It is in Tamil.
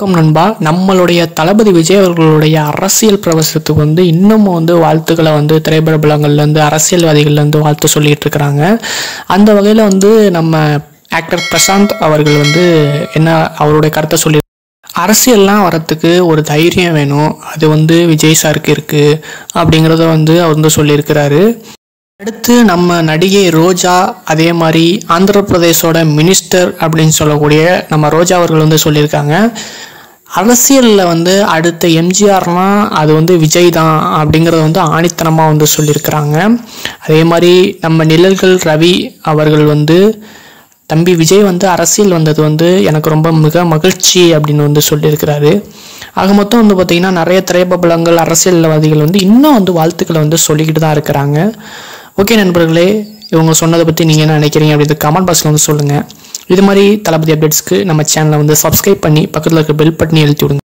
வணக்கம் நண்பா நம்மளுடைய தளபதி விஜய் அவர்களுடைய அரசியல் பிரவேசத்துக்கு வந்து இன்னமும் வந்து வாழ்த்துக்களை வந்து திரைப்படங்கள்லேருந்து அரசியல்வாதிகள்லேருந்து வாழ்த்து சொல்லிட்டு இருக்கிறாங்க அந்த வகையில் வந்து நம்ம ஆக்டர் பிரசாந்த் அவர்கள் வந்து என்ன அவருடைய கருத்தை சொல்லி அரசியல்லாம் வரத்துக்கு ஒரு தைரியம் வேணும் அது வந்து விஜய் சாருக்கு இருக்குது அப்படிங்கிறத வந்து அவர் வந்து சொல்லியிருக்கிறாரு அடுத்து நம்ம நடிகை ரோஜா அதே மாதிரி ஆந்திர பிரதேசோட மினிஸ்டர் அப்படின்னு சொல்லக்கூடிய நம்ம ரோஜா அவர்கள் வந்து சொல்லியிருக்காங்க அரசியலில் வந்து அடுத்த எம்ஜிஆர்னா அது வந்து விஜய் தான் அப்படிங்கிறத வந்து ஆணித்தனமாக வந்து சொல்லியிருக்கிறாங்க அதே மாதிரி நம்ம நிழல்கள் ரவி அவர்கள் வந்து தம்பி விஜய் வந்து அரசியல் வந்தது வந்து எனக்கு ரொம்ப மிக மகிழ்ச்சி அப்படின்னு வந்து சொல்லியிருக்கிறாரு ஆக மொத்தம் வந்து பார்த்திங்கன்னா நிறைய திரைப்படங்கள் அரசியல்வாதிகள் வந்து இன்னும் வந்து வாழ்த்துக்களை வந்து சொல்லிக்கிட்டு தான் இருக்கிறாங்க ஓகே நண்பர்களே இவங்க சொன்னதை பற்றி நீங்கள் என்ன நினைக்கிறீங்க அப்படின்றது கமெண்ட் பாக்ஸில் வந்து சொல்லுங்கள் இது மாதிரி தளபதி அப்டேட்ஸ்க்கு நம்ம சேனலை வந்து சப்ஸ்கிரைப் பண்ணி பக்கத்தில் இருக்க பெல் பட்டனி எழுத்தி விடுங்க